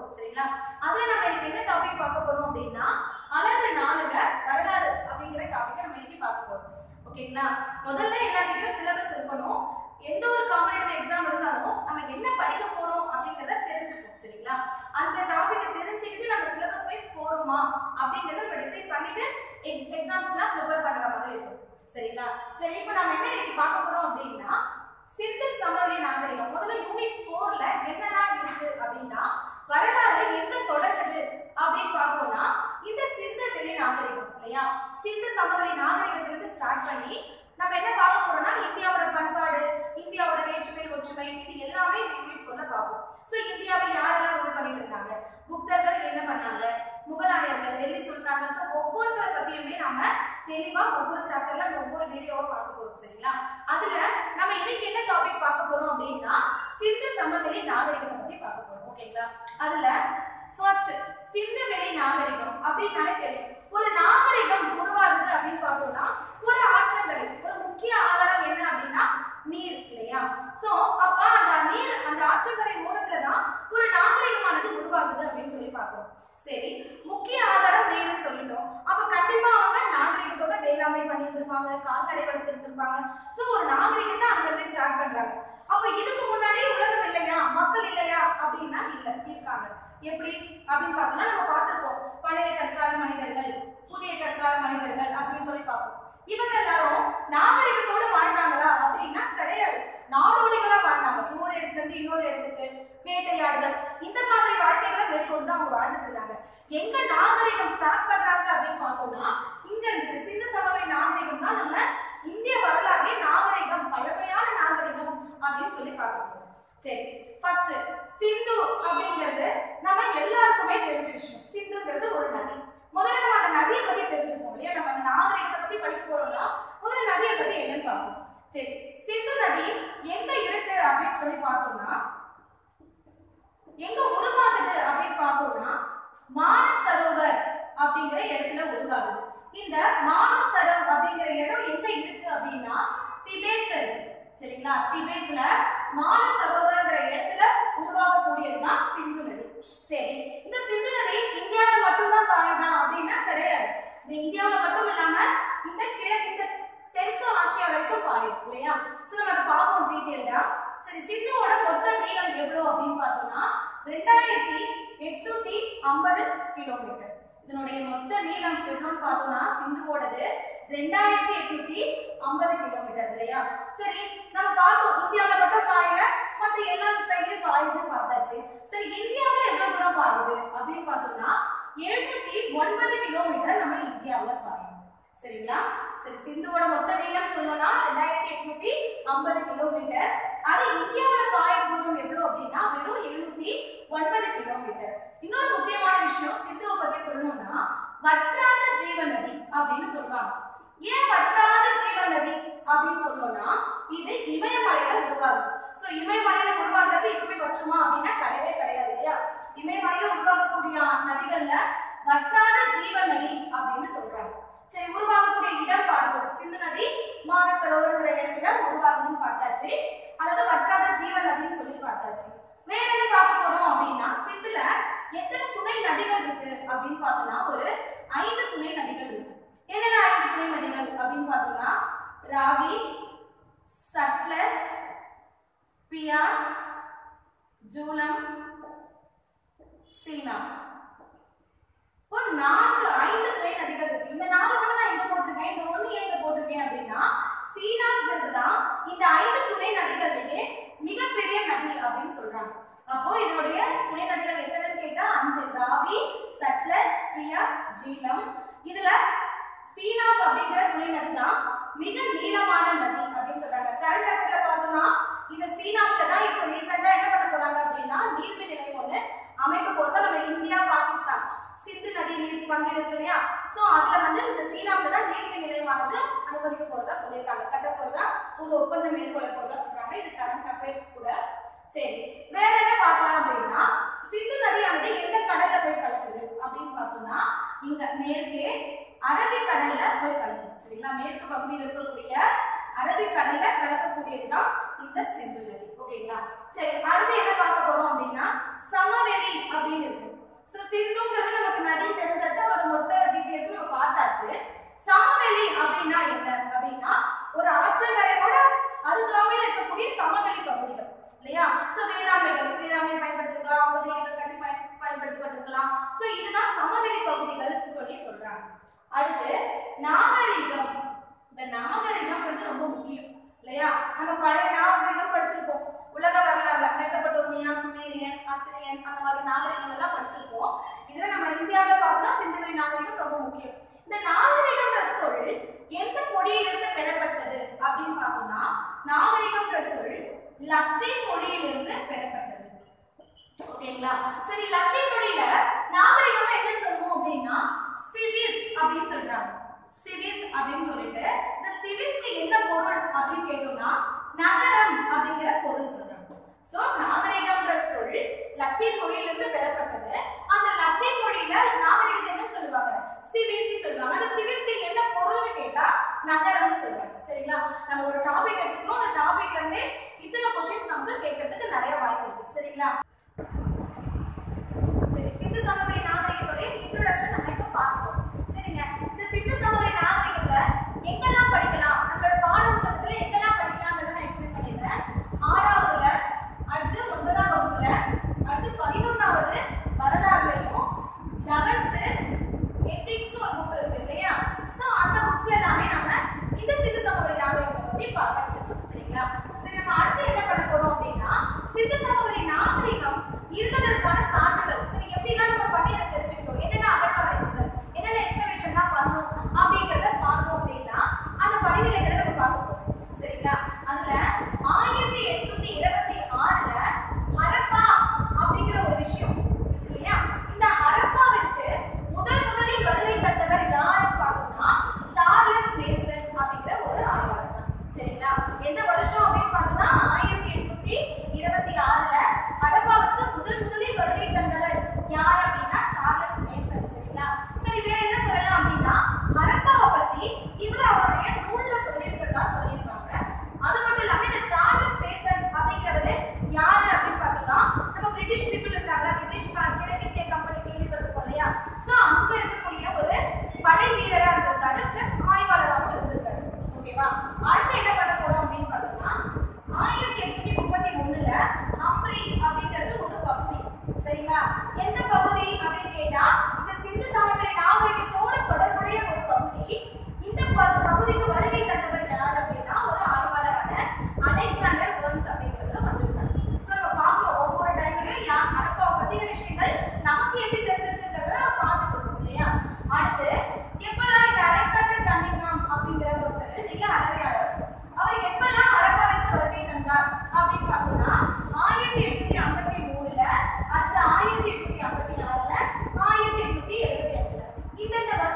போறோம் சரிங்களா அதுல நம்ம இன்னைக்கு என்ன டாபிக் பார்க்க போறோம் அப்படின்னா அழகு நாளுல வரலாறு அப்படிங்கிற டாபிக்கை நம்ம இன்னைக்கு பார்க்க போறோம் ஓகேங்களா முதல்ல எல்லாருக்கிட்டையும் சிலபஸ் இருக்கணும் எந்த ஒரு காம்படிட்டிவ் எக்ஸாம் இருந்தாலும் நம்ம என்ன படிக்க போறோம் அப்படிங்கறத தெரிஞ்சுப்போம் சரிங்களா அந்த டாபிக்கை தெரிஞ்சுக்கிட்டு நம்ம சிலபஸ் வைஸ் போறோமா அப்படிங்கறத நம்ம டிசைட் பண்ணிட்டு எக்ஸாம்ஸ்லாம் ப்ரிப்பேர் பண்ற மாதிரி இருக்கும் சரிங்களா சரி இப்போ நம்ம என்ன இன்னைக்கு பார்க்க போறோம் அப்படின்னா சிந்து சமவெளி நாகரிகம் முதல்ல யூனிட் ஃபோர்ல என்னெல்லாம் இருக்கு அப்படின்னா வரலாறு எங்க தொடங்குது அப்படின்னு பார்த்தோம்னா இந்த சிந்து வெளி நாகரிகம் இல்லையா சிந்து சமவெளி நாகரிகத்துல இருந்து ஸ்டார்ட் பண்ணி நம்ம என்ன பார்க்க போறோம்னா இந்தியாவோட பண்பாடு இந்தியாவோட வேற்றுமை ஒற்றுமை இது எல்லாமே இந்த யூனிட் ஃபோர்ல பார்ப்போம் ஸோ இந்தியாவை யாரெல்லாம் ரூல் பண்ணிட்டு இருந்தாங்க குப்தர்கள் என்ன பண்ணாங்க முகலாயர்கள் டெல்லி சுல்தான்கள் ஸோ ஒவ்வொருத்தரை பத்தியுமே நம்ம தெளிவா ஒவ்வொரு சாப்டர்ல ஒவ்வொரு வீடியோவா பார்க்க போறோம் சரிங்களா அதுல நம்ம இன்னைக்கு என்ன டாபிக் பார்க்க போறோம் அப்படின்னா சிந்து சமவெளி நாகரிகத்தை பத்தி பார்க்க போறோம் ஓகேங்களா அதுல ஃபர்ஸ்ட் சிந்து வெளி நாகரிகம் அப்படின்னாலே தெரியும் ஒரு நாகரிகம் உருவாகுது அப்படின்னு பார்த்தோம்னா ஒரு ஆற்றங்கரை ஒரு முக்கிய ஆதாரம் என்ன அப்படின்னா நீர் இல்லையா சோ அப்ப அந்த நீர் அந்த ஆற்றங்கரை ஓரத்துல தான் ஒரு நாகரிகமானது உருவாகுது அப்படின்னு சொல்லி பார்க்கிறோம் சரி முக்கிய ஆதாரம் நீர்னு சொல்லிட்டோம் அப்ப கண்டிப்பா அவங்க நாகரிகத்தோட வேளாண்மை பண்ணியிருந்திருப்பாங்க கால்நடை வளர்த்திருந்திருப்பாங்க சோ ஒரு நாகரிகத்தை அங்க இருந்து ஸ்டார்ட் பண்றாங்க அப்ப இதுக்கு முன்னாடி உலகம் இல்லையா மக்கள் இல்லையா அப்படின்னா இல்ல இருக்காங்க எப்படி அப்படின்னு பார்த்தோம்னா நம்ம பார்த்திருப்போம் பழைய கற்கால மனிதர்கள் புதிய கற்கால மனிதர்கள் அப்படின்னு சொல்லி பார்ப்போம் இவங்க எல்லாரும் நாகரிகத்தோட வாழ்ந்தாங்களா அப்படின்னா கிடையாது நாடோடிகளா வாழ்ந்தாங்க ஒரு இடத்துல இருந்து இன்னொரு இடத்துக்கு வேட்டையாடுதல் இந்த மாதிரி வாழ்க்கைகளை மேற்கொண்டு தான் அவங்க வாழ்ந்துட்டு இருந்தாங்க எங்க நாகரிகம் ஸ்டார்ட் பண்றாங்க அப்படின்னு பார்த்தோம்னா இங்க இருந்து சிந்து சமவெளி நாகரிகம் தான் நம்ம இந்திய வரலாறுலே நாகரிகம் பழமையான நாகரிகம் அப்படின்னு சொல்லி பார்க்கணும் சரி ஃபர்ஸ்ட் சிந்து அப்படிங்கிறது நம்ம எல்லாருக்குமே தெரிஞ்ச விஷயம் சிந்துங்கிறது ஒரு நதி முதல்ல நம்ம அந்த நதியை பத்தி தெரிஞ்சுப்போம் இல்லையா நம்ம அந்த நாகரிகத்தை பத்தி படிக்க போறோம்னா முதல்ல நதியை பத்தி என்னன்னு பார்ப்போம் சரி சிந்து நதி எங்க இருக்கு அப்படின்னு சொல்லி பார்த்தோம்னா எங்க உருவாகுது அப்படின்னு பார்த்தோம்னா மானசரோவர் அப்படிங்கிற இடத்துல உருவாகுது இந்த மானசரோவர் அப்படிங்கிற இடம் எங்க இருக்கு அப்படின்னா திபேத்ல இருக்கு சரிங்களா திபேத்ல மானசரோவர்ங்கிற இடத்துல உருவாகக்கூடியதுதான் சிந்து நதி சரி இந்த சிந்து நதி இந்தியாவில் மட்டும்தான் பாயுதா அப்படின்னா கிடையாது இந்த இந்தியாவில் மட்டும் இல்லாம இந்த கிழக்கு இந்த தெற்கு ஆசியா வரைக்கும் பாயும் இல்லையா சோ நம்ம அதை பார்ப்போம் டீட்டெயில்டா சரி சிந்துவோட மொத்த நீளம் எவ்வளவு அப்படின்னு பார்த்தோம்னா ரெண்டாயிரத்தி எட்நூத்தி ஐம்பது கிலோமீட்டர் இதனுடைய மொத்த நீளம் எவ்வளோன்னு பார்த்தோம்னா சிந்துவோடது ரெண்டாயிரத்தி எட்நூத்தி ஐம்பது கிலோமீட்டர் இல்லையா சரி நம்ம பார்த்தோம் இந்தியாவில் மட்டும் பாயல மற்ற எல்லா சைட்லயும் பாயுதுன்னு பார்த்தாச்சு சரி இந்தியாவில் எவ்வளவு தூரம் பாயுது அப்படின்னு பார்த்தோம்னா எழுநூத்தி ஒன்பது கிலோமீட்டர் நம்ம இந்தியாவில் பாயும் சரிங்களா சரி சிந்துவோட மொத்த நீளம் சொல்லணும்னா ரெண்டாயிரத்தி எட்நூத்தி ஐம்பது கிலோமீட்டர் அது இந்தியாவோட பாய தூரம் எவ்வளவு அப்படின்னா வெறும் எழுநூத்தி ஒன்பது கிலோமீட்டர் இன்னொரு முக்கியமான விஷயம் சிந்துவை பத்தி சொல்லணும்னா வற்றாத ஜீவன் நதி அப்படின்னு சொல்றாங்க ஏன் வற்றாத ஜீவன் நதி அப்படின்னு சொல்லணும்னா இது இமயமலையில உருவாகும் சோ இமயமலையில உருவாகிறது எப்பவுமே வற்றுமா அப்படின்னா கிடையவே கிடையாது இல்லையா இமயமலையில உருவாகக்கூடிய நதிகள்ல வற்றாத ஜீவன் நதி அப்படின்னு சொல்றாங்க சரி உருவாகக்கூடிய இடம் பார்த்தோம் சிந்து நதி மானசரோவர்ங்கிற இடத்துல உருவாகுதுன்னு பார்த்தாச்சு அதாவது வற்றாத ஜீவன் நதின்னு சொல்லி பார்த்தாச்சு வேற என்ன பார்க்க போறோம் அப்படின்னா சிந்துல எத்தனை துணை நதிகள் இருக்கு அப்படின்னு பார்த்தோம்னா ஒரு ஐந்து துணை நதிகள் இருக்கு என்னென்ன ஐந்து துணை நதிகள் அப்படின்னு பார்த்தோம்னா ராவி சட்லஜ் பியாஸ் ஜூலம் சீனா இப்போ நான்கு ஐந்து துணை நதிகள் இருக்கு இந்த நாலு மட்டும் நான் எங்க போட்டிருக்கேன் இந்த ஒண்ணு ஏன் இங்க போட்டிருக்கேன் அப்படின்னா சீனாங்கிறது தான் இந்த ஐந்து துணை நதிகள்லயே மிகப்பெரிய நதி அப்படின்னு சொல்றாங்க அப்போ இதனுடைய துணை நதிகள் எத்தனைன்னு கேட்டா அஞ்சு ராவி சட்லஜ் பியாஸ் ஜீலம் இதுல சீனாப் அப்படிங்கிற துணை நதி தான் மிக நீளமான நதி அப்படின்னு சொல்றாங்க கரண்ட் அஃபேர்ல பார்த்தோம்னா இந்த சீனாப்ல தான் இப்போ ரீசெண்டா என்ன பண்ண போறாங்க அப்படின்னா நீர்மின் நிலையம் ஒண்ணு அமைக்க போறது நம்ம இந்தியா பாகிஸ்தான் சிந்து நதி நீர் பங்கீடு இருக்கு இல்லையா சோ அதுல வந்து இந்த சீனாப்ல தான் நீர்மின் நிலையமானது அனுமதிக்க போறதா சொல்லியிருக்காங்க கட்ட போறதா ஒரு ஒப்பந்தம் மேற்கொள்ள போறதா சொல்றாங்க இது கரண்ட் அஃபேர்ஸ் கூட சரி வேற என்ன பார்க்கலாம் அப்படின்னா சிந்து நதியானது எந்த கடல்ல போய் கலக்குது அப்படின்னு பார்த்தோம்னா இங்க மேற்கே அரபிக்கடல்ல போய் கலக்குது சரிங்களா மேற்கு பகுதியில் இருக்கக்கூடிய அரபிக்கடல்ல கலக்கக்கூடியதுதான் இந்த சிந்து நதி ஓகேங்களா சரி அடுத்து என்ன பார்க்க போறோம் அப்படின்னா சமவெளி அப்படின்னு இருக்கு ஸோ சிந்துங்கிறது நமக்கு நதி தெரிஞ்சாச்சு அதோட மொத்த டீட்டெயில்ஸும் நம்ம பார்த்தாச்சு சமவெளி அப்படின்னா என்ன அப்படின்னா ஒரு ஆற்றங்கரையோட அருகாமையில் இருக்கக்கூடிய சமவெளி பகுதிகள் இல்லையா ஸோ வேளாண்மைகள் வேளாண்மை பயன்படுத்திருக்கலாம் அவங்க வீடுகள் கட்டி பயன் பயன்படுத்தப்பட்டிருக்கலாம் ஸோ இதுதான் சமவெளி பகுதிகள் சொல்லி சொல்றாங்க அடுத்து நாகரிகம் இந்த நாகரிகம்ன்றது ரொம்ப முக்கியம் இல்லையா நம்ம பழைய நாகரிகம் படிச்சிருப்போம் உலக வரலாறுல மெசபடோமியா சுமேரியன் அசிரியன் அந்த மாதிரி நாகரிகம் எல்லாம் படிச்சிருப்போம் இதுல நம்ம இந்தியாவில் பார்த்தோம்னா சிந்துவெளி நாகரிகம் ரொம்ப முக்கியம் இந்த நாகரிகம்ன்ற சொல் எந்த மொழியிலிருந்து பெறப்பட்டது அப்படின்னு பார்த்தோம்னா நாகரிகம்ன்ற சொல் லத்தீன் மொழியிலிருந்து பெறப்பட்டது ஓகேங்களா சரி லத்தீன் மொழியில நாகரிகம் என்னன்னு சொல்லுவோம் அப்படின்னா சிவிஸ் அப்படின்னு சொல்றாங்க சிவிஸ் அப்படின்னு சொல்லிட்டு இந்த சிவிஸ்க்கு என்ன பொருள் அப்படின்னு கேட்டோம்னா நகரம் அப்படிங்கிற பொருள் சொல்றாங்க சோ நாகரிகம்ன்ற சொல் லத்தீன் மொழியிலிருந்து பெறப்பட்டது அந்த லத்தீன் மொழியில நாகரிகத்தை என்ன சொல்லுவாங்க சிவிஸ் சொல்லுவாங்க அந்த சிவிஸ்க்கு என்ன பொருள்னு கேட்டா நகரம்னு சொல்றாங்க சரிங்களா நம்ம ஒரு டாபிக் எடுத்துக்கிறோம் அந்த டாபிக்ல இருந்தே இத்தனை கொஸ்டின்ஸ் நமக்கு கேட்கறதுக்கு நிறைய வாய்ப்பு இருக்கு சரிங்களா சரி சிந்து சமவெளி நாகரிகத்துடைய இன்ட்ரோடக்ஷன் நம்ம இப்போ பார்த்துட்டோம் சரிங்க இந்த சிந்து சமவெளி நாகரிகத்தை எங்கெல்லாம் படிக்கலாம் நம்மளோட பாட புத்தகத்துல எங்கெல்லாம் படிக்கலாம்ன்றதை நான் எக்ஸ்பிளைன் பண்ணிடுறேன் ஆறாவதுல அடுத்து ஒன்பதாம் வகுப்புல அடுத்து பதினொன்றாவது வரலாறுலையும் லெவன்த்து எத்திக்ஸ்னு ஒரு புக் இருக்கு இல்லையா ஸோ அந்த புக்ஸ்ல எல்லாமே நம்ம இந்த சிந்து சமவெளி நாகரிகத்தை பத்தி பா- படிச்சிருக்கோம் சரிங்களா சரி நம்ம அடுத்து என்ன பண்ண போறோம் அப்படின்னா சிந்து சமவெளி நாகரிகம் இருந்ததற்கான சான்றுகள் சரி எப்படிலாம் நம்ம பண்ணி அதை தெரிஞ்சுக்கிட்டோம் என்னென்ன அகழ்வாராய்ச்சிகள் என்னென்ன எக்ஸ்கவேஷன்லாம் பண்ணோம் அப்படிங்கிறத பார்த்தோம் அப்படின்னா அந்த படிநிலைகளை நம்ம பார்க்க போறோம் சரிங்களா அதுல ஆயிரத்தி எட்நூத்தி இருபத்தி ஆறுல ஹரப்பா அப்படிங்கிற ஒரு விஷயம் இருக்கு இல்லையா இந்த ஹரப்பாவிற்கு முதல் முதலில் வருகை தந்தவர் யாருன்னு பார்த்தோம்னா சார்லஸ் மேசன் அப்படிங்கிற ஒரு ஆய்வாளர் தான் சரிங்களா எந்த வருஷம் அப்படின்னு பார்த்தோம்னா ஆயிரத்தி எட்நூத்தி இருபத்தி ஆறுல ஹரப்பாவுக்கு முதல் முதலில் வருகை தந்தவர் யார் அப்படின்னா சார்லஸ் மேசன் சரிங்களா சரி வேற என்ன சொல்லலாம் அப்படின்னா ஹரப்பாவை பத்தி இவர் அவருடைய நூல்ல சொல்லியிருக்கிறதா சொல்லியிருக்காங்க அது மட்டும் இல்லாம இந்த சார்லஸ் மேசன் அப்படிங்கிறவரு யாரு அப்படின்னு பார்த்தோம்னா நம்ம பிரிட்டிஷ் பீப்புள் இருக்காங்க பிரிட்டிஷ் க- கிழக்கிந்திய கம்பெனி கேள்விப்பட்டிருக்கோம் இல்லையா சோ அங்க இருக்கக்கூடிய ஒரு படை வீரரா இருந்திருக்காரு பிளஸ் ஆய்வாளராகவும் இருந்திருக்காரு ஓகேவா அடுத்து என்ன பண்ண போறோம் அப்படின்னு பார்த்தோம்னா ஆயிரத்தி எட்நூத்தி முப்பத்தி ஒண்ணுல அம்ரி அப்படிங்கிறது ஒரு பகுதி சரிங்களா எந்த பகுதி அப்படின்னு கேட்டா இந்த சிந்து சமவெளி நாகரிகத்தோடு தொடர்புடைய ஒரு பகுதி இந்த ப- பகுதிக்கு வருகை தந்தவர் யார் அப்படின்னா ஒரு ஆய்வாளரான அலெக்சாண்டர் வேர்ன்ஸ் அப்படிங்கிறவர் வந்திருக்காரு சோ நம்ம பார்க்குறோம் ஒவ்வொரு டைம்லயும் யார் ஹரப்பாவை பத்தின விஷயங்கள் நமக்கு எப்படி தெரிஞ்சிருக்குங்கிறத நம்ம பார்த்துட்டு இருக்கோம் இல்லையா அடுத்து எப்பெல்லாம் இந்த அலெக்சாண்டர் கன்னிங்ஹாம் அப்படிங்கிற ஒருத்தர் நில அளவையாளர் அவர் எப்பெல்லாம் ஹரப்பாவிற்கு வருகை தந்தார் அப்படின்னு பார்த்தோம்னா ஆயிரத்தி எட்நூத்தி ஐம்பத்தி மூணுல அடுத்து ஆயிரத்தி எட்நூத்தி ஐம்பத்தி ஆறுல ஆயிரத்தி எட்நூத்தி எழுபத்தி அஞ்சுல இந்தந்த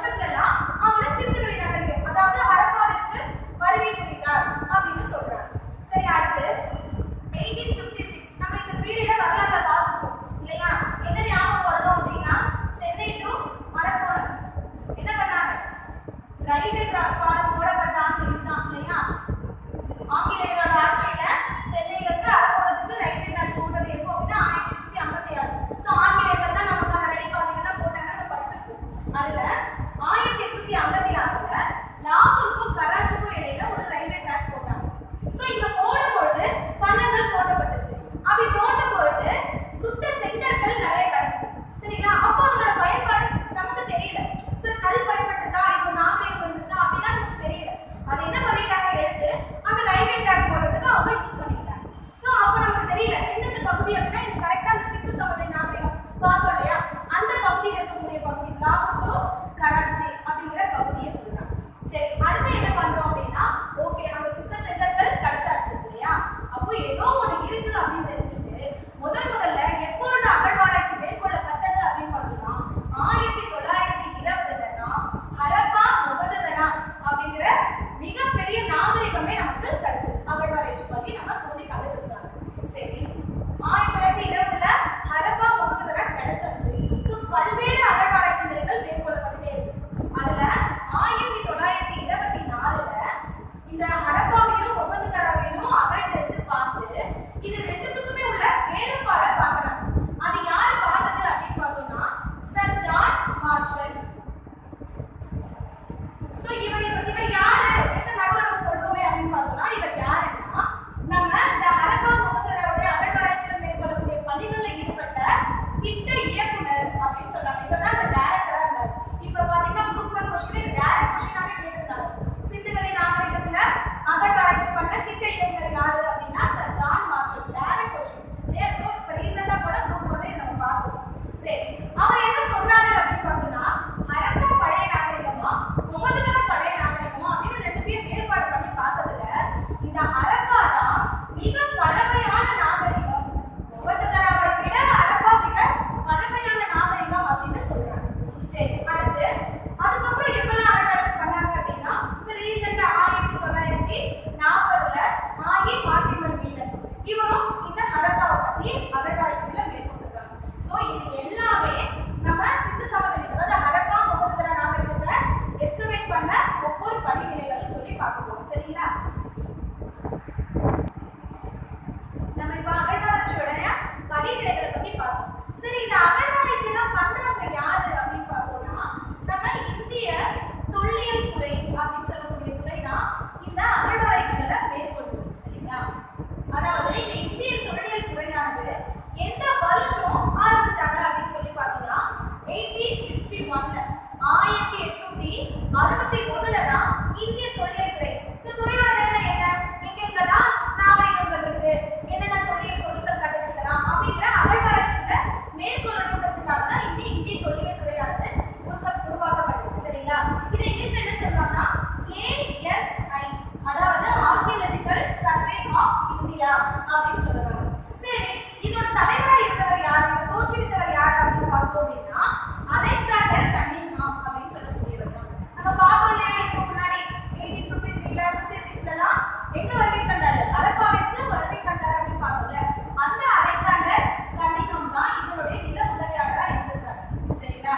படிநிலைகளை பத்தி பார்த்தோம் சரி இந்த அகழ்வாராய்ச்சி எல்லாம் பண்றவங்க யாரு அப்படின்னு பார்த்தோம்னா நம்ம இந்திய தொல்லியல் துறை அப்படின்னு சொல்லக்கூடிய துறை தான் இந்த அகழ்வாராய்ச்சிகளை மேற்கொள்ளும் சரிங்களா அதாவது இந்த இந்திய தொல்லியல் துறையானது எந்த வருஷம் ஆரம்பிச்சாங்க அப்படின்னு சொல்லி பார்த்தோம்னா எயிட்டீன் சிக்ஸ்டி ஒன்ல ஆயிரத்தி எட்நூத்தி அறுபத்தி ஒண்ணுல தான் இந்திய தொல்லியல் துறை இந்த துறையோட வேலை என்ன எங்கெங்கெல்லாம் நாகரிகங்கள் இருக்கு என்னென்ன தொல்லியல் பொருட்கள் கண்டுபிடிக்கலாம் அப்படிங்கிற அகழ்வாராய்ச்சிகளை மேற்கொள்ளணுங்கிறதுக்காக தான் இந்த இந்திய தொல்லியல் துறையானது உருவ- உருவாக்கப்பட்டுச்சு சரிங்களா இதை இங்கிலீஷ்ல என்ன சொல்றாங்கன்னா ஏஎஸ்ஐ அதாவது ஆர்கியாலஜிக்கல் சர்வே ஆஃப் இந்தியா அப்படின்னு சொல்லுவாங்க சரி இதோட தலைவரா இருந்தவர் யாரு இதை தோற்றுவித்தவர் யாரு அப்படின்னு பார்த்தோம் அப்படின்னா அலெக்சாண்டர் கன்னிங்ஹாம் அப்படின்னு சொல்லக்கூடியவர் தான் நம்ம பார்த்தோம் இல்லையா இதுக்கு முன்னாடி எயிட்டீன் ஃபிஃப்டி த்ரீல ஃபிஃப்டி சிக்ஸ்லாம் எங்க வருகை கண்டாரு அரப்பாவிற்கு வருகை கண்டாரு அப்படின்னு பார்த்தோம்ல அந்த அலெக்சாண்டர் கன்னிங்ஹாம் தான் இவருடைய நில உதவியாளரா இருந்திருக்காரு சரிங்களா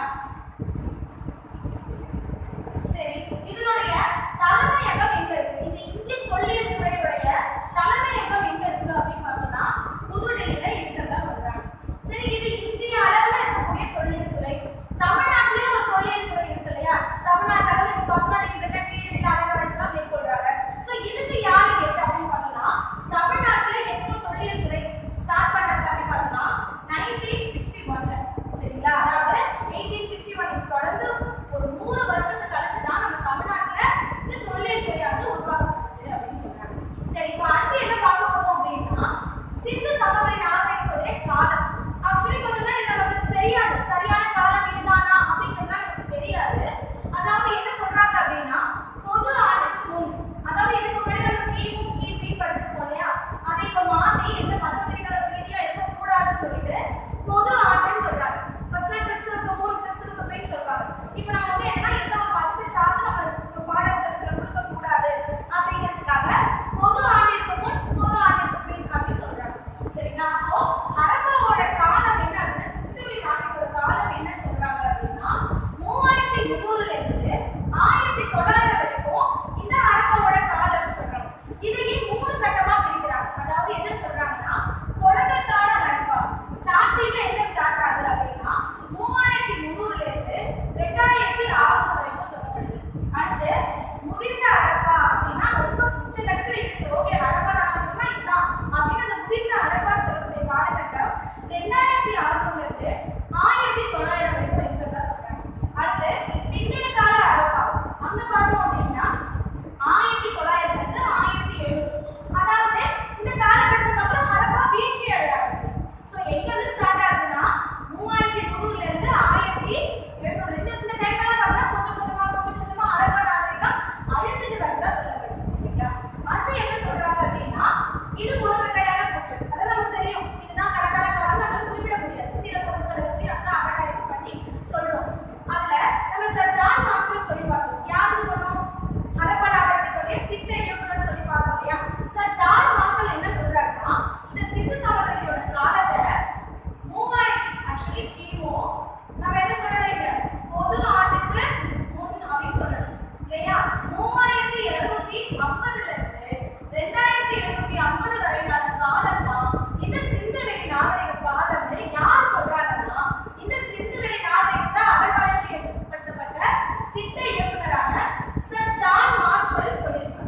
சரி இதனுடைய தலைமையகம் எங்க இருக்கு இந்த இந்திய தொல்லியல் துறையுடைய தலைமையகம் எங்க இருக்கு அப்படின்னு பார்த்தோம்னா புதுடெல்லியில இருக்கிறதா சொல்றாங்க சரி இது இந்திய அளவுல இருக்கக்கூடிய தொல்லியல் துறை தமிழ்நாட்டிலே ஒரு தொல்லியல் துறை இருக்கு இல்லையா தமிழ்நாட்டு அளவுல இப்ப பார்த்தோம்னா ரீசெண்டா கீழடியில் அகழ்வாராய்ச்சிலாம் மேற்கொள்றாங்க சோ இதுக்கு யாரு கேட்டு அப்படின்னு பார்த்தோம்னா தமிழ்நாட்டுல எப்போ தொல்லியல் துறை ஸ்டார்ட் பண்ணாங்க அப்படின்னு பார்த்தோம்னா நைன்டீன் சிக்ஸ்டி ஒன்ல சரிங்களா அதாவது எயிட்டீன் சிக்ஸ்டி ஒன் தொடர்ந்து ஒரு நூறு வருஷத்துக்கு கழிச்சு தான் நம்ம தமிழ்நாட்டுல இந்த தொல்லியல் துறையானது உருவாக்கப்பட்டுச்சு அப்படின்னு சொல்றாங்க சரி இப்போ அடுத்து என்ன பார்க்க போறோம் அப்படின்னா சிந்து சமவெளி நாகரிகத்துடைய காலம் ஆக்சுவலி பார்த்தோம்னா இது நமக்கு தெரியாது சரியான காலம் இதுதானா அப்படிங்கிறது நமக்கு தெரியாது அதாவது என்ன சொல்றாங்க அப்படின்னா பொது ஆண்டுக்கு முன் அதாவது இதுக்கு முன்னாடி நம்ம கிமு கிபி படிச்சிருக்கோம் இல்லையா அதை இப்ப மாத்தி எந்த மத ரீதியா இருக்கக்கூடாதுன்னு சொல்லிட்டு பொது ஆண்டுன்னு சொல்றாங்க ஃபர்ஸ்ட்ல கிறிஸ்துவுக்கு முன் கிறிஸ்துவுக்கு பின் சொல்றாங்க இப்போ நம்ம வந்து என்னன்னா எந்த ஒரு மதத்தை சார்ந்து நம்ம இப்ப பாட புத்தகத்துல கொடுக்க கூடாது அப்படிங்கிறதுக்காக பொது ஆண்டிற்கு முன் பொது ஆண்டிற்கு பின் அப்படின்னு சொல்றாங்க சரிங்களா அப்போ ஹரப்பாவோட காலம் என்ன அதுன்னு சிந்துவெளி நாகரிகத்தோட காலம் என்ன சொல்றாங்க அப்படின்னா மூவாயிரத்தி முந்நூறுல இருந்து ஆயிரத்தி தொள்ளாயிரம் வரைக்கும் இந்த ஹரப்பாவோட காலம் சொல்றாங்க இதையே மூணு கட்டமா பிரிக்கிறாங்க அதாவது என்ன சொல்றாங்கன்னா தொடக்க கால ஹரப்பா ஸ்டார்டிங்ல என்ன ஸ்டார்ட் ஆகுது அப்படின்னா மூவாயிரத்தி முந்நூறுல இருந்து ரெண்டாயிரத்தி ஆறுநூறு வரைக்கும் சொல்லப்படுது அடுத்து முதிர்ந்த ஹரப்பா அப்படின்னா ரொம்ப உச்சகட்டத்துல இருக்கு ஓகே ஹரப்பா நாகரிகம்னா இதுதான் அப்படின்னு அந்த முதிர்ந்த ஹரப்பான்னு சொல்லக்கூடிய காலகட்டம் ரெண்டாயிரத்தி ஆறுநூறுல இருந்து ஆயிரத்தி தொள்ளாயிரம் வரைக்கும் இருக்கிறதா சொல்றாங்க அடுத்து பிந்தைய கால ஹரப்பா அங்க பார்த்தோம் அப்படின்னா ஆயிரத்தி தொள்ளாயிரத்துல இருந்து ஆயிரத்தி எழுநூறு அதாவது இந்த காலகட்டத்துக்கு அப்புறம் ஹரப்பா வீழ்ச்சி அடைய ஆரம்பிக்கும் ஸோ எங்க இருந்து ஸ்டார்ட் ஆகுதுன்னா மூவாயிரத்தி முந்நூறுல இருந்து ஆயிரத்தி எழுநூறு இந்த இந்த டைம்லாம் பார்த்தா கொஞ்சம் கொஞ்சமா கொஞ்சம் கொஞ்சமா ஹரப்பா நாகரிகம் அழிஞ்சிட்டு வரதா சொல்லப்படுது சரிங்களா அடுத்து என்ன சொல்றாங்க அப்படின்னா இது ஒரு வகையான பூச்சு அதான் நமக்கு தெரியும் இதுதான் கரெக்டான காலம் நம்மளால குறிப்பிட முடியாது சில பொருட்களை வச்சு அந்த அகழாய்ச்சி பண்ணி சொல்றோம் அதுல நம்ம சார் ஜான் மார்ஷல் சொல்லி பார்த்தோம் யாருன்னு சொன்னோம் ஹரப்பா நாகரிகத்துடைய திட்ட இயக்குனர் சொல்லி பார்த்தோம் இல்லையா சார் ஜான் மார்ஷல் என்ன சொல்றாருன்னா இந்த சிந்து சமவெளியோட காலத்தை மூவாயிரத்தி ஆக்சுவலி கிமு நம்ம என்ன சொல்லணும் இங்க பொது ஆண்டுக்கு முன் அப்படின்னு சொல்லணும் இல்லையா மூவாயிரத்தி இருநூத்தி ஐம்பதுல இருந்து ரெண்டாயிரத்தி எழுநூத்தி ஐம்பது வரையிலான காலம் தான் இந்த சிந்துவெளி நாகரிக காலம்னு யார் சொல்றாங்கன்னா இந்த சிந்துவெளி நாகரிகத்தை அகழ்வாராய்ச்சி ஏற்படுத்தப்பட்ட திட்ட இயக்குனரான சர் ஜான் மார்ஷல் சொல்லியிருக்கார்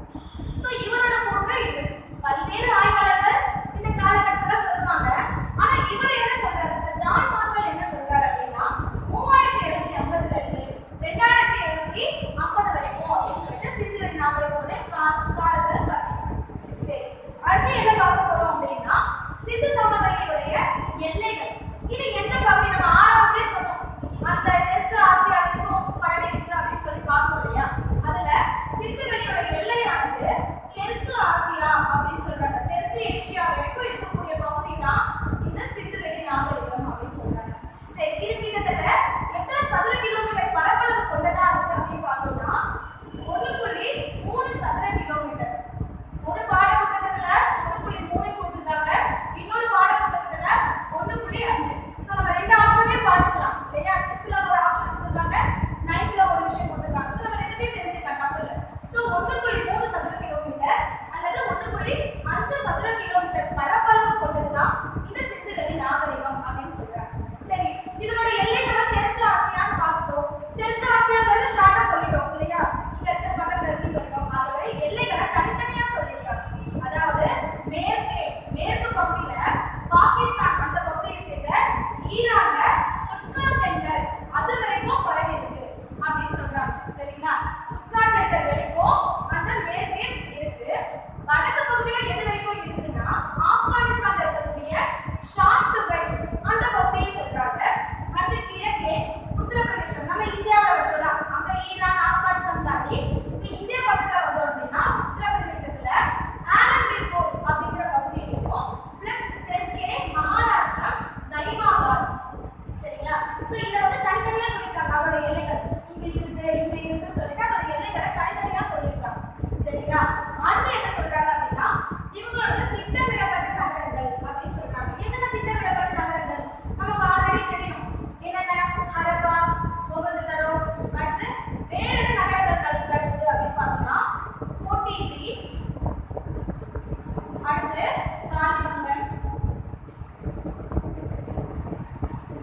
சோ இவரோட போன்ற இது பல்வேறு ஆய்வாளர்கள் இந்த காலகட்டத்துல சொல்லுவாங்க ஆனா இவர் என்ன சொல்றாரு சார் ஜான் மார்ஷல் என்ன சொல்றாரு அப்படின்னா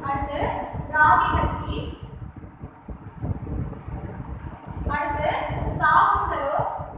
அடுத்து ராகி கத்தி அடுத்து சாகுந்தரோ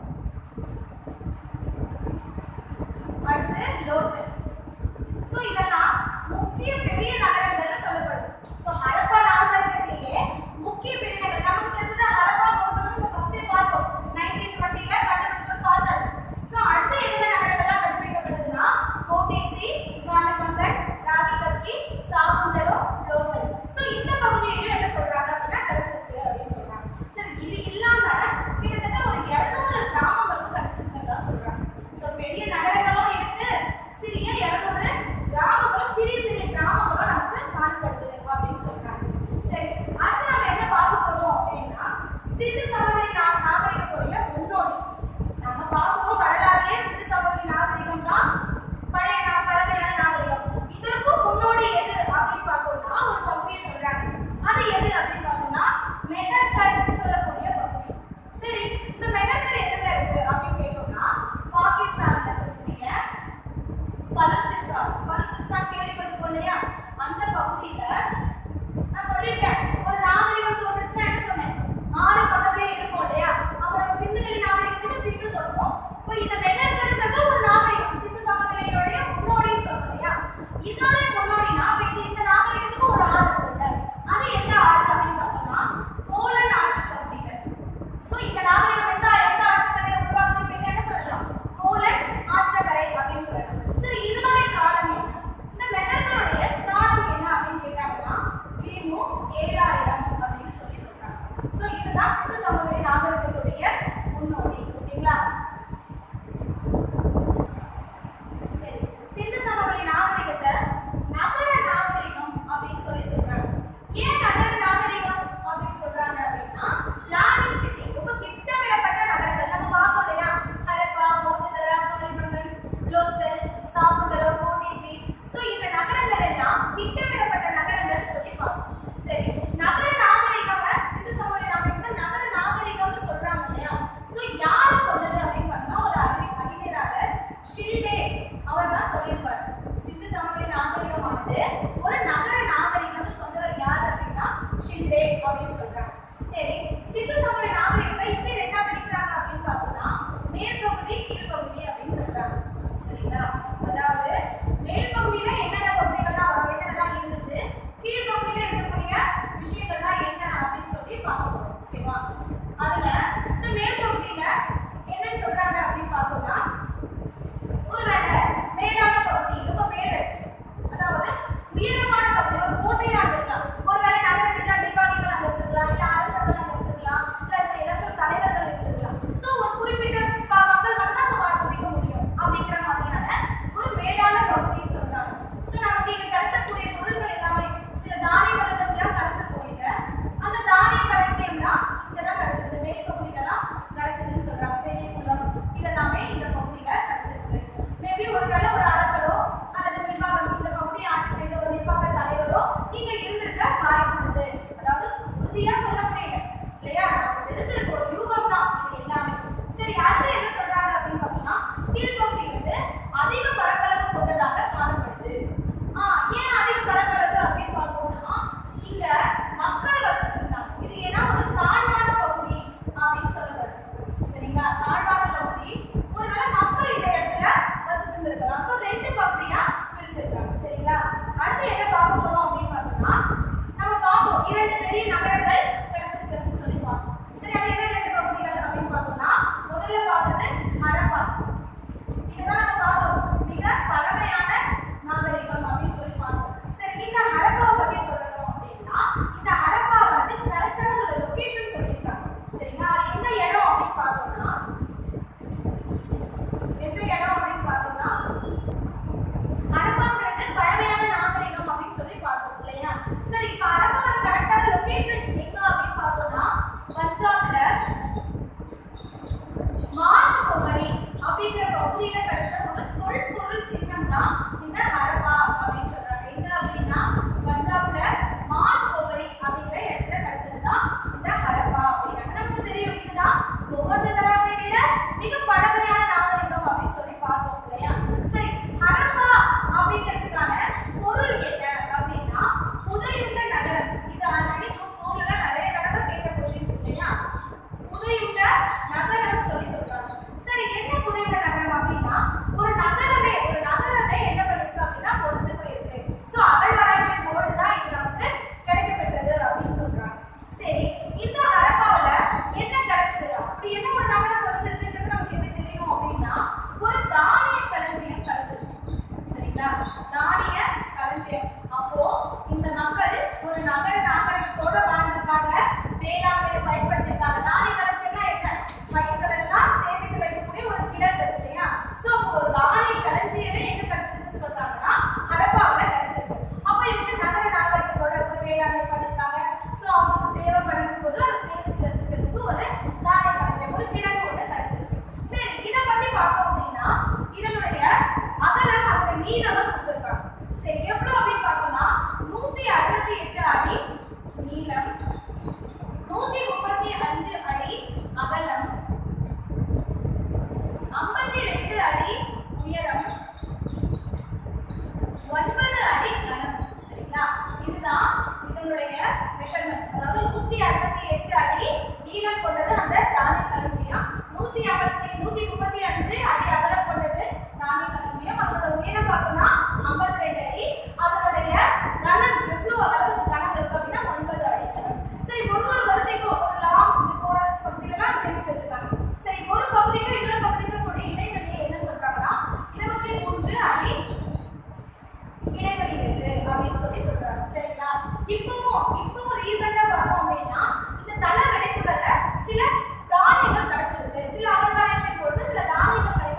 அடுத்து லோத்து சோ இதெல்லாம் முக்கிய பெரிய நகரங்கள்னு சொல்லப்படுது சோ ஹரப்பா நாகரிகத்திலேயே முக்கிய பெரிய நகரம் நமக்கு தெரிஞ்சது ஹரப்பா போகிறது நம்ம ஃபர்ஸ்டே பார்த்தோம் 1920 ல கண்டுபிடிச்சோம் பார்த்தாச்சு சோ அடுத்து என்னென்ன நகரங்கள்லாம் கண்டுபிடிக்கப்படுதுன்னா கோட்டேச்சி கானகங்கன் ராகிகத்தி சாகுந்தரோ லோத்தல் சோ இந்த பகுதியையும் என்ன சொல்றாங்க அப்படின்னா கிடைச்சிருக்கு அப்படின்னு சொல்றாங்க சரி இது இல்லாம கிட்டத்தட்ட ஒரு 200 கிராமங்களும் கிடைச்சிருக்கிறதா சொல்றாங்க சோ பெரிய நகரங்களும் இருக்கு சிறிய 200 கிராமங்களும் சிறிய சிறிய கிராமங்களும் நமக்கு காணப்படுது அப்படின்னு சொல்றாங்க சரி அடுத்து நம்ம என்ன பார்க்க போறோம் அப்படின்னா சிந்து சமவெளி நா- நாகரிகத்துடைய முன்னோடி நம்ம பார்க்கிறோம் வரலாறுலயே சிந்து சமவெளி நாகரிகம் தான் பழைய நா- பழமையான நாகரிகம் இதற்கும் முன்னோடி எது அப்படின்னு பார்த்தோம்னா ஒரு பகுதியை சொல்றாங்க அது எது அப்படின்னு பார்த்தோம்னா மெஹர்கர் சொல்லக்கூடிய பகுதி சரி இந்த மெஹர்கர் எங்க இருக்கு அப்படின்னு கேட்டோம்னா பாகிஸ்தான்ல இருக்கக்கூடிய பலுசிஸ்தான் பலுசிஸ்தான் கேள்விப்பட்டிருக்கோம் இல்லையா அந்த பகுதியில நான் சொல்லியிருக்கேன் ஒரு நாகரிகம் தோன்றுச்சுன்னா என்ன சொன்னேன் ஆறு பக்கத்திலே இருக்கும் இல்லையா அப்ப நம்ம சிந்துவெளி நாகரிகத்துக்கு சிந்து சொல்றோம் இப்போ இந்த மெகர்கருங்கிறது ஒரு நாகரிகம் சிந்து சமவெளியோடைய முன்னோடின்னு சொல்றோம் இல்லையா இதோடைய முன்னோடினா அப்ப இது இந்த நாகரிகத்துக்கு ஒரு ஆறு இருக்குல்ல அது எந்த ஆறு அப்படின்னு பார்த்தோம்னா போலண்ட் ஆட்சி பகுதியில சோ இந்த நாகரிகம் எந்த எந்த ஆட்சிக்கரையை உருவாக்குறதுக்கு என்ன சொல்லலாம் கோலன் ஆட்சக்கரை அப்படின்னு சொல்லலாம் சரி இதனுடைய காலம் என்ன இந்த மெகர்களுடைய காலம் என்ன அப்படின்னு கேட்டாங்கன்னா கிமு ஏழாயிரம் அப்படின்னு சொல்லி சொல்றாங்க சோ இதுதான் சிந்து சமவெளி நாகரிகத்துடைய முன்னோடி ஓகேங்களா சரி சிந்து சமவெளி நாகரிகத்தை நகர நாகரிகம் அப்படின்னு சொல்லி சொல்றாங்க ஏன் நகர நாகரிகம் அப்படின்னு சொல்றாங்க அப்படின்னா பிளானிங் சிட்டி ரொம்ப திட்டமிடப்பட்ட நகரங்கள் நம்ம பார்த்தோம் இல்லையா ஹரப்பா மோஜதரா காளிபங்கன் லோத்தல் சாமுந்தரா கோட்டேஜி சோ இந்த நகரங்கள் எல்லாம் திட்டமிடப்பட்ட நகரங்கள் சொல்லி பார்த்தோம் சரி நகர நாகரிகம் சிந்து சமவெளி நாகரிகத்தை நகர நாகரிகம்னு சொல்றாங்க இல்லையா சோ யார் சொன்னது அப்படின்னு பார்த்தோம்னா ஒரு அறிவி அறிஞராளர் ஷில்டே அவர் தான் சொல்லியிருப்பார் சிந்து சமவெளி நாகரிகமானது ஒரு நகர நாகரிகம்னு சொன்னவர் யார் அப்படின்னா ஷில்டே அப்படின்னு சொல்றாங்க சரி சிந்து சமவெளி நாகரிகத்தை எப்படி ரெண்டா பிரிக்கிறாங்க அப்படின்னு பார்த்தோம்னா மேற்பகுதி கீழ்ப்பகுதி அப்படின்னு சொல்றாங்க சரிங்களா அதாவது மேல் பகுதியில என்னென்ன பகுதிகள்லாம் வரும் என்னென்னலாம் இருந்துச்சு கீழ்ப்பகுதியில இருக்கக்கூடிய விஷயங்கள்லாம் என்ன அப்படின்னு சொல்லி பார்க்க போறோம் ஓகேவா அதுல இந்த மேல் பகுதியில என்னன்னு சொல்றாங்க அப்படின்னு பார்த்தோம்னா ஒருவேளை மேடான பகுதி ரொம்ப மேடு அதாவது உயரமான பகுதி ஒரு கோட்டையா இருந்திருக்கலாம் ஒருவேளை நகரத்துக்கு நிர்வாகிகள் அங்க இருந்திருக்கலாம் இல்ல அரசர்கள் அங்க இருந்திருக்கலாம் இல்ல அது ஏதாச்சும் ஒரு தலைவர்கள் இருந்திருக்கலாம் சோ ஒரு குறிப்பிட்ட ப- மக்கள் மட்டும் தான் அங்க வசிக்க முடியும் அப்படிங்கிற மாதிரியான ஒரு மேடான பகுதின்னு சொல்றாங்க சோ நமக்கு இங்க கிடைச்சக்கூடிய பொருட்கள் எல்லாமே சில தானிய களஞ்சியம் கிடைச்சிருக்கும் இங்க அந்த தானிய களஞ்சியம்லாம் இங்கதான் கிடைச்சது மேல் பகுதியிலலாம் கிடைச்சதுன்னு சொல்றாங்க பெரிய குளம் இதெல்லாமே இந்த பகுதியில கிடைச்சிருக்கு மேபி ஒருவேளை ஒரு அரசரோ அல்லது நிர்வாகம் இந்த பகுதியை ஆட்சி செய்த ஒரு நிர்வாக தலைவரோ இங்க இருந்திருக்க வாய்ப்புள்ளது அதாவது உறுதியா சொல்ல முடியல இல்லையா நமக்கு தெரிஞ்சிருக்கு ஒரு யூகம் தான் இது எல்லாமே சரி அடுத்து என்ன சொல்றாங்க அப்படின்னு பார்த்தோம்னா கீழ்ப்பகுதி வந்து அதிக பரப்பளவு கொண்டதாக காணப்படுது ஆஹ் ஏன் அதிக பரப்பளவு அப்படின்னு பார்த்தோம்னா இங்க மக்கள் வசிச்சிருந்தாங்க இது ஏன்னா ஒரு தாழ்வான பகுதி அப்படின்னு சொல்லப்படுது சரிங்களா தாழ்வான பகுதி ஒருவேளை மக்கள் இந்த இடத்துல வசிச்சிருந்திருக்கலாம் ஸோ ரெண்டு பகுதியா பிரிச்சிருக்காங்க சரிங்களா அடுத்து என்ன பார்க்க போறோம் அப்படின்னு பார்த்தோம்னா நம்ம பார்த்தோம் இரண்டு பெரிய நகரங்கள் கிடைச்சிருக்குன்னு சொல்லி பார்த்தோம் சரி அது என்ன ரெண்டு பகுதிகள் அப்படின்னு பார்த்தோம்னா முதல்ல பார்த்தது ஹரப்பா இதுதான் நம்ம பார்த்தோம் மிக பழமையான நாகரிகம் அப்படின்னு சொல்லி பார்த்தோம் சரி இந்த ஹரப்பாவை பத்தி சொல்லணும் அப்படின்னா இந்த ஹரப்பா வந்து கரெக்டான ஒரு லொகேஷன் சொல்லியிருக்காங்க சரிங்களா அது எந்த இடம் அப்படின்னு பார்த்தோம்னா எந்த இடம் அப்படின்னு பார்த்தோம்னா ஹரப்பாங்கிறது பழமையான நாகரிகம் அப்படின்னு சொல்லி பார்த்தோம் இல்லையா சரி இப்போ ஹரப்பாவோட கரெக்டான லொகேஷன் எங்க அப்படின்னு பார்த்தோம்னா பஞ்சாப்ல மாட்டு குமரி அப்படிங்கிற பகுதியில கிடைச்ச ஒரு தொல்பொருள் சின்னம் தான் இந்த ஹரப்பா அப்படின்னு சொல்றாங்க எங்க அப்படின்னா பஞ்சாப்ல மாட்டு குமரி அப்படிங்கிற இடத்துல கிடைச்சதுதான் இந்த ஹரப்பா அப்படின்னாங்க நமக்கு தெரியும் இதுதான் மொகஜதராவை விட மிக பழமையான நாகரிகம் அப்படின்னு சொல்லி பார்த்தோம் இல்லையா சரி ஹரப்பா அப்படிங்கிறதுக்கான பொருள் என்ன அப்படின்னா புதை இந்த மக்கள் ஒரு நகர நாகரிகத்தோட வாழ்ந்திருக்காங்க வேளாண்மையை பயன்படுத்திருக்காங்க தானிய களஞ்சியம்னா என்ன பயிர்கள் எல்லாம் சேமித்து வைக்கக்கூடிய ஒரு கிடங்கு இருக்கு இல்லையா சோ ஒரு தானிய களஞ்சியமே எங்க கிடைச்சிருக்குன்னு சொல்றாங்கன்னா ஹரப்பாவுல கிடைச்சிருக்கு அப்ப இவங்க நகர நாகரிகத்தோட ஒரு வேளாண்மை பண்ணிருக்காங்க சோ அவங்களுக்கு தேவைப்படும் போது அதை சேமிச்சு வச்சுக்கிறதுக்கு ஒரு தானிய களஞ்சியம் ஒரு கிடங்கு ஒண்ணு கிடைச்சிருக்கு சரி இத பத்தி பார்த்தோம் அப்படின்னா இதனுடைய அகலம் அதுல நீளமும் கொடுத்திருக்காங்க சரி எவ்வளவு அப்படின்னு பார்த்தோம்னா நூத்தி அறுபத்தி எட்டு அடி நீளம் நூத்தி முப்பத்தி அஞ்சு அடி அகலம் ஐம்பத்தி ரெண்டு அடி உயரம் ஒன்பது அடி கனம் சரிங்களா இதுதான் இதனுடைய மெஷர்மெண்ட்ஸ் அதாவது நூத்தி அறுபத்தி எட்டு அடி நீளம் கொண்டது அந்த தானிய களஞ்சியம் நூத்தி ஐம்பத்தி நூத்தி முப்பத்தி அஞ்சு அடி அகலம் கொண்டது தானிய களஞ்சியம் அதனோட உயரம் பார்த்தோம்னா ஐம்பத்தி ரெண்டு அடி அதனுடைய கனம் எவ்வளவு அளவுக்கு கனம் இருக்கு அப்படின்னா ஒன்பது அடி கனம் சரி ஒரு ஒரு வரிசைக்கும் ஒரு லாங் இது போற பகுதியிலலாம் சேர்த்து வச்சிருக்காங்க சரி ஒரு பகுதிக்கும் இன்னொரு பகுதிக்கும் கூடிய இடைவெளியை என்ன சொல்றாங்கன்னா இருபத்தி மூன்று அடி இடைவெளி இருக்கு அப்படின்னு சொல்லி சொல்றாங்க சரிங்களா இப்பவும் இப்பவும் ரீசெண்டா பார்த்தோம் அப்படின்னா இந்த தள வெடிப்புகள்ல சில தானியங்கள் கிடைச்சிருக்கு சில அகழ்வாராய்ச்சி போட்டு சில தானியங்கள் கிடைச்சிருக்கு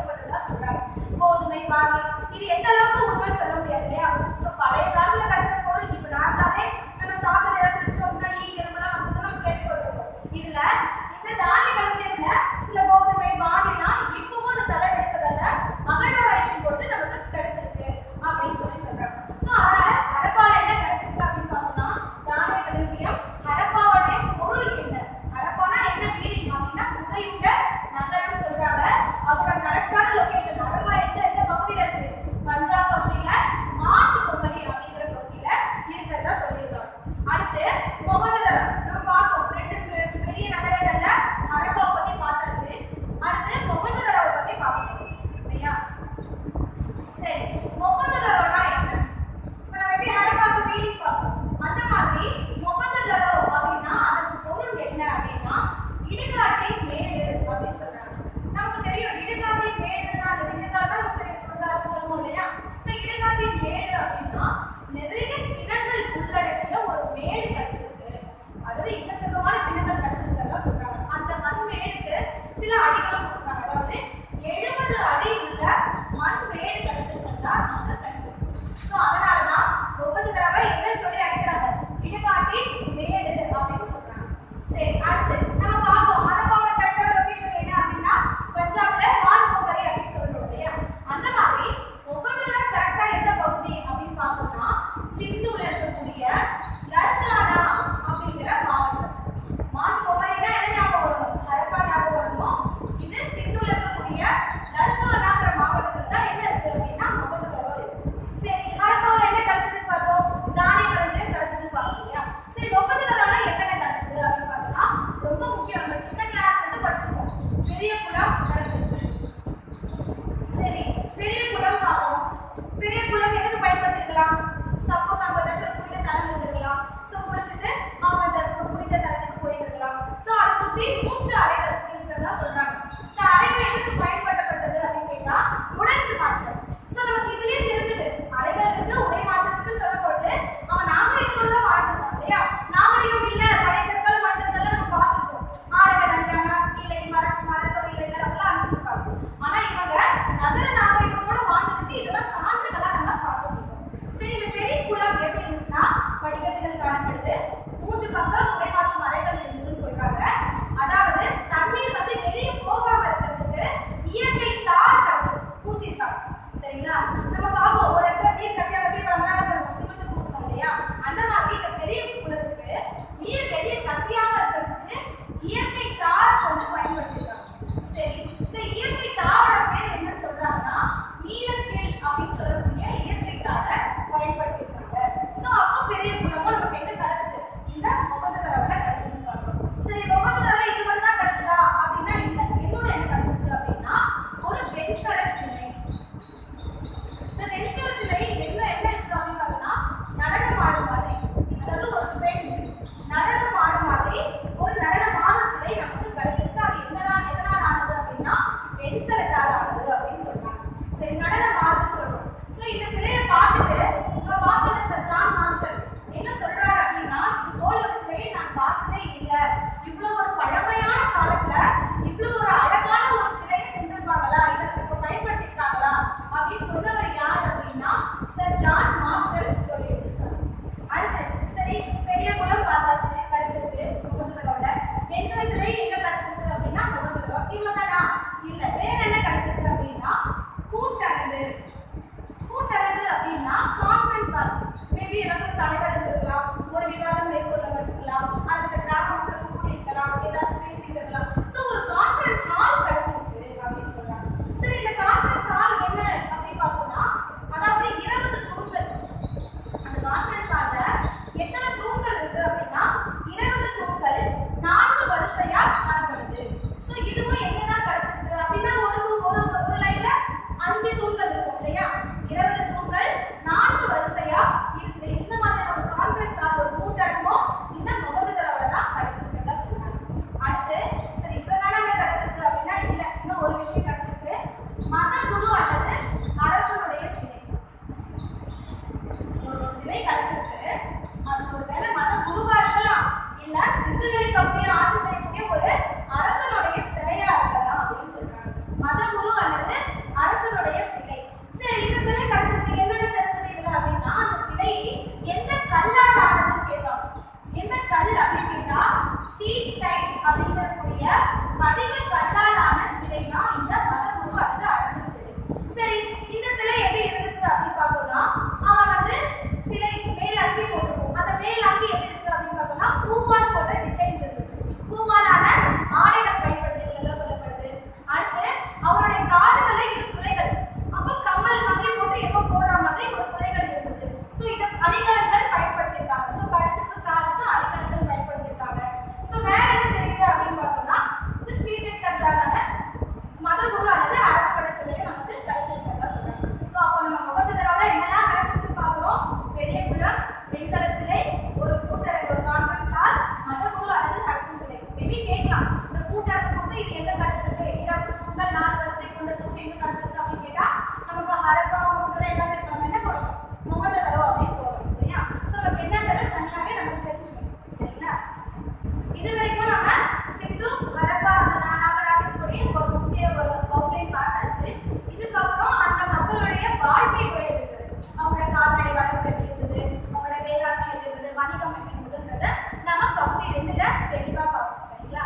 பகுதி ரெண்டுல தெளிவா பார்ப்போம் சரிங்களா